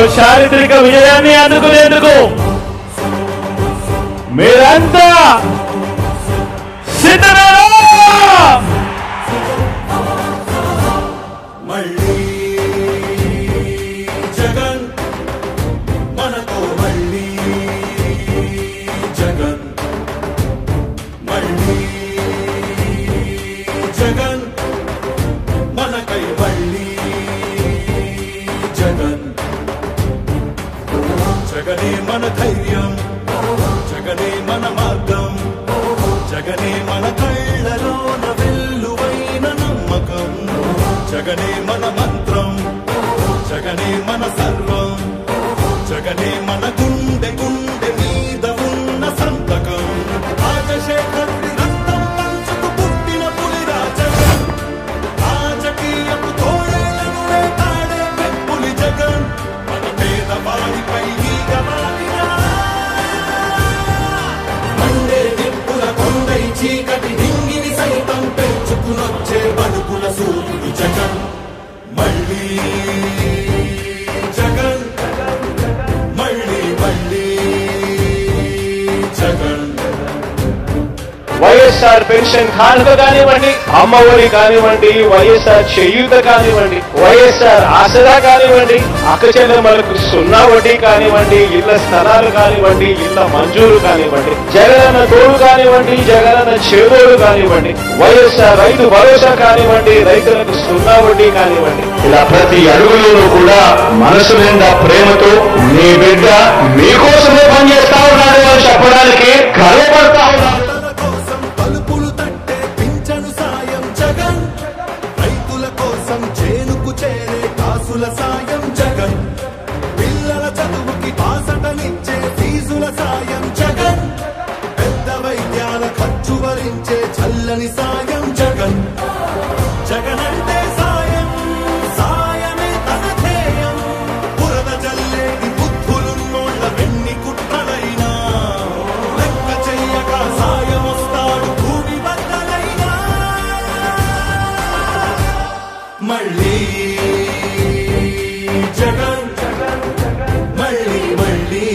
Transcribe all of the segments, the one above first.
చారిత్రక విజయాన్ని అందుకునేందుకు మీరంతా సిద్ధమేనా మళ్ళీ జగన్ మనతో మళ్ళీ జగన్ మళ్ళీ జగన్ మనకై మళ్ళీ జగన్ జగనే మన ధైర్యం జగనే మన మార్గం జగనే మన కళ్ళలోన వెల్లువైన నమ్మకం జగనే మన మంత్రం జగనే మన సర్వం జగనే మన గుండె గుండె మీద ఉన్న సంతకం రాజశేఖరుడి రక్తం పంచుకు పుట్టిన పులిరా జగన్ రాజకీయపు తోడేళ్లను వేటాడే పెప్పులి జగన్ మన పేదవాడిపై ఈగవాడినా మండే నిప్పుల కొండై చీకటి డింగిని సైతం పెంచుకునొచ్చే బడుకుల సూర్యుడు జగన్ మళ్ళీ జగన్ మళ్ళీ మళ్ళీ జగన్ వైఎస్ఆర్ పెన్షన్ కానుక కానివ్వండి అమ్మ ఒడి కానివ్వండి వైఎస్ఆర్ చేయూత కానివ్వండి వైఎస్ఆర్ ఆసరా కానివ్వండి అక్క చెల్లెమ్మలకు సున్నా వడ్డీ కానివ్వండి ఇళ్ల స్థలాలు కానివ్వండి ఇళ్ల మంజూరు కానివ్వండి జగనన్న తోడు కానివ్వండి జగనన్న చేదోడు కానివ్వండి వైఎస్ఆర్ రైతు భరోసా కానివ్వండి రైతులకు సున్నా వడ్డీ కానివ్వండి ఇలా ప్రతి అడుగులోనూ కూడా మనసు నిండా ప్రేమతో మీ బిడ్డ మీకోసమే పనిచేస్తా ఉన్నాడు అని చెప్పడానికి గర్వపడతా ఉన్నాడు తన కోసం తలుపులు తట్టే పింఛను సాయం జగన్ రైతుల కోసం చేనుకు చేరే కాసుల సాయం జగన్ పిల్లల చదువుకి బాసటనిచ్చే ఫీజుల సాయం జగన్ పెద్ద వైద్యాల ఖర్చు భరించే చల్లని సాయం జగన్ జగన్ అంటే సాయం సాయమే తన ధ్యేయం బురద జల్లేని బుద్ధులున్నోళ్ళ వెన్ని కుట్రలైనా లెక్క చెయ్యక సాయం వస్తాడు భూమి బద్దలైనా మళ్ళీ జగన్ మళ్ళీ మళ్ళీ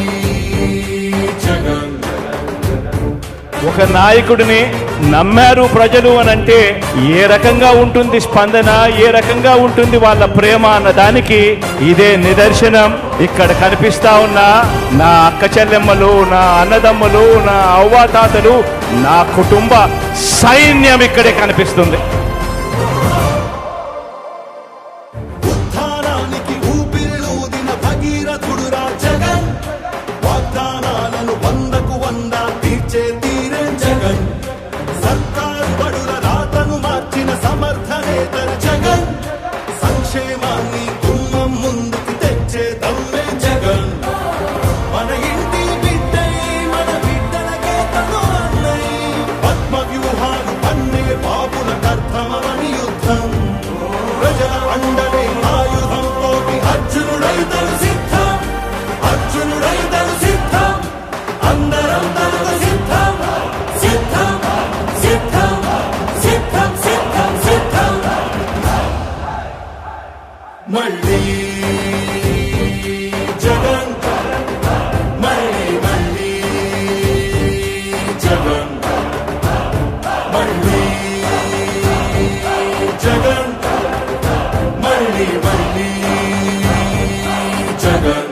జగన్ ఒక నాయకుడిని నమ్మారు ప్రజలు అని అంటే ఏ రకంగా ఉంటుంది స్పందన ఏ రకంగా ఉంటుంది వాళ్ళ ప్రేమ అన్న దానికి ఇదే నిదర్శనం ఇక్కడ కనిపిస్తా ఉన్న నా అక్క చెల్లెమ్మలు నా అన్నదమ్ములు నా అవ్వాతాతలు నా కుటుంబ సైన్యం ఇక్కడే కనిపిస్తుంది ఉత్థానానికి ఊపిరిలూదిన భగీరథుడురా జగన్ వాగ్దానాలను వందకు వంద తీర్చే తీరే జగన్ సర్కారు బడుల రాతను మార్చిన సమర్థ నేతర జగన్ సంక్షేమాన్ని గుమ్మం ముందుకు తెచ్చే దమ్మే జగన్ మన ఇంటి బిడ్డై మన బిడ్డలకే తను అన్నై పద్మ వ్యూహాలు పన్నే బాబుల కర్తమని యుద్ధం ప్రజల అండనే ఆయుధంతో అర్జునుడైతను సిద్ధం అర్జునుడైతను సిద్ధం అందరం తనకు సిద్ధం సిద్ధం సిద్ధం సిద్ధం సిద్ధం సిద్ధం మళ్ళీ జగన్ మళ్ళీ మళ్ళీ జగన్ మళ్ళీ జగన్ మళ్ళీ మళ్ళీ జగన్